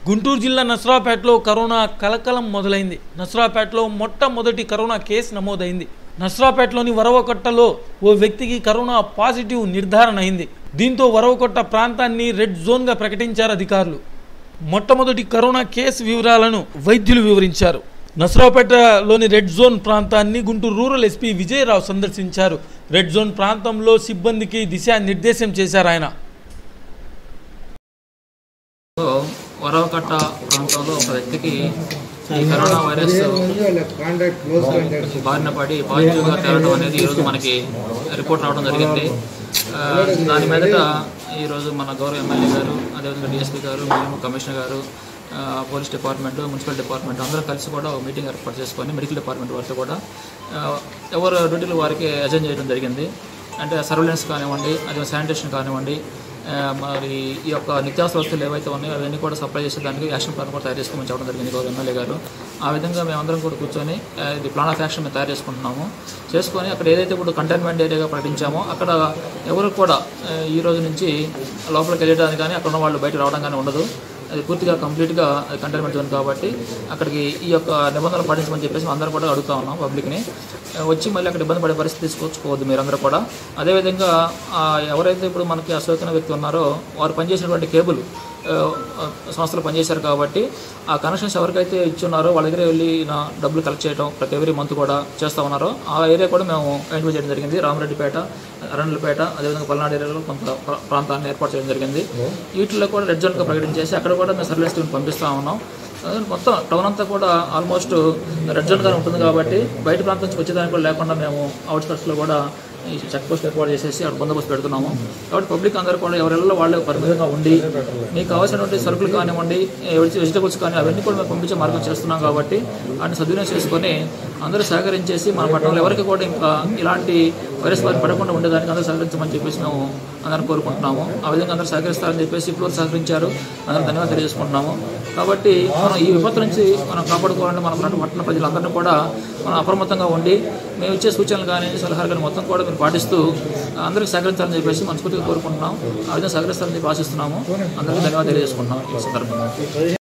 గుంటూరు జిల్లా నసరాపేటలో కరోనా కలకలం మొదలైంది నసరాపేటలో మొట్టమొదటి కరోనా కేసు నమోదైంది నసరాపేటలోని వరవకొట్టలో ఓ వ్యక్తికి కరోనా పాజిటివ్ నిర్ధారణ అయింది దీంతో వరవకొట్ట ప్రాంతాన్ని రెడ్ జోన్గా ప్రకటించారు అధికారులు మొట్టమొదటి కరోనా కేసు వివరాలను వైద్యులు వివరించారు నసరాపేటలోని రెడ్ జోన్ ప్రాంతాన్ని గుంటూరు రూరల్ ఎస్పీ విజయరావు సందర్శించారు రెడ్ జోన్ ప్రాంతంలో సిబ్బందికి దిశానిర్దేశం చేశారు ఆయన సో వరవకట్ట ప్రాంతంలో ఒక వ్యక్తికి ఈ corona virus contact close contact బారిన పడి పాజిటివ్గా తేలడం అనేది ఈరోజు మనకి రిపోర్ట్ రావడం జరిగింది ఆ, దాని మీదట ఈరోజు మన గౌరవ ఎమ్మెల్యే గారు అదేవిధంగా డిఎస్పీ గారు మేము కమిషనర్ గారు ఆ, పోలీస్ డిపార్ట్మెంట్ మున్సిపల్ డిపార్ట్మెంట్ అందరూ కలిసి కూడా ఒక మీటింగ్ ఏర్పాటు చేసుకొని మెడికల్ డిపార్ట్మెంట్ వారితో కూడా ఆ, ఎవరు డ్యూటీలు వారికి అజెండ్ చేయడం జరిగింది అంటే సర్వేలెన్స్ కానివ్వండి అదే శానిటేషన్ కానివ్వండి ఆ, మరి ఈ యొక్క నిత్యావసర వస్తువులు ఏవైతే ఉన్నాయో అవన్నీ కూడా సప్లై చేసేదానికి యాక్షన్ ప్లాన్ కూడా తయారు చేసుకోమని చెప్పడం జరిగింది గౌరవ ఎమ్మెల్యే గారు ఆ విధంగా మేమందరం కూడా కూర్చొని ఆ, ఇది ప్లాన్ ఆఫ్ యాక్షన్ మేము తయారు చేసుకుంటున్నాము చేసుకొని అక్కడ ఏదైతే ఇప్పుడు కంటైన్మెంట్ ఏరియాగా ప్రకటించామో అక్కడ ఎవరు కూడా ఆ, ఈ రోజు నుంచి లోపలికి వెళ్ళడానికి కానీ అక్కడ ఉన్న వాళ్ళు బయట రావడం కానీ ఉండదు అది పూర్తిగా కంప్లీట్గా అది కంటైన్మెంట్ జోన్ కాబట్టి అక్కడికి ఈ యొక్క నిబంధనలు పాటించమని చెప్పేసి అందరం కూడా అడుగుతా ఉన్నాం పబ్లిక్ని ఆ, వచ్చి మళ్ళీ అక్కడ ఇబ్బంది పడే పరిస్థితి తీసుకొచ్చుకోవద్దు మీరందరూ కూడా అదేవిధంగా ఆ, ఎవరైతే ఇప్పుడు మనకి అసోకిన వ్యక్తి ఉన్నారో వారు పనిచేసినటువంటి కేబుల్ ఆ, ఆ, సంస్థలు పనిచేశారు కాబట్టి ఆ కనెక్షన్స్ ఎవరికైతే ఇచ్చున్నారో వాళ్ళ దగ్గర వెళ్ళి నా డబ్బులు కలెక్ట్ చేయడం ప్రతి ఎవరి మంత్ కూడా చేస్తూ ఉన్నారో ఆ ఏరియా కూడా మేము ఐడెంటిఫై చేయడం జరిగింది రామరెడ్డిపేట అరణ్యపేట అదేవిధంగా పల్నాడు ఏరియాలో కొంత ప్ర- ప్రాంతాన్ని ఏర్పాటు చేయడం జరిగింది వీటిలో కూడా రెడ్ జోన్గా ప్రకటించేసి అక్కడ కూడా మేము సర్వీస్ టీం పంపిస్తూ ఉన్నాం అదే మొత్తం టౌన్ అంతా కూడా ఆల్మోస్ట్ రెడ్ జోన్గానే ఉంటుంది కాబట్టి బయట ప్రాంతం నుంచి వచ్చేదానికి కూడా లేకుండా మేము అవుట్స్కట్స్లో కూడా ఈ చెక్ పోస్ట్ ఏర్పాటు చేసేసి అక్కడ బందోబస్తు పెడుతున్నాము కాబట్టి పబ్లిక్ అందరూ కూడా ఎవరెల్లా వాళ్ళే పరిమితంగా ఉండి మీకు కావాల్సినటువంటి సరుకులు కానివ్వండి వెజిటబుల్స్ కానీ అవన్నీ కూడా మేము పంపించే మార్గం చేస్తున్నాం కాబట్టి వాటిని సద్వినియోగం చేసుకొని అందరూ సహకరించేసి మన పట్టణంలో ఎవరికి కూడా ఇంకా ఇలాంటి వైరస్ బారి పడకుండా ఉండేదానికి అందరూ సహకరించమని చెప్పేసి మేము అందరం కోరుకుంటున్నాము ఆ విధంగా అందరూ సహకరిస్తారని చెప్పేసి ఇప్పుడు సహకరించారు అందరూ ధన్యవాదాలు తెలియజేసుకుంటున్నాము కాబట్టి మనం ఈ విపత్తు నుంచి మనం కాపాడుకోవాలంటే మన పట్టణ పట్టణ ప్రజలందరినీ కూడా మనం అప్రమత్తంగా ఉండి మేము ఇచ్చే సూచనలు కానీ సలహాలు కానీ మొత్తం కూడా మీరు పాటిస్తూ అందరికీ సహకరించాలని చెప్పేసి మనస్ఫూర్తిగా కోరుకుంటున్నాం ఆ విధంగా సహకరిస్తారని చెప్పి ఆశిస్తున్నాము అందరికీ ధన్యవాదాలు తెలియజేసుకుంటున్నాం ఈ సందర్భంగా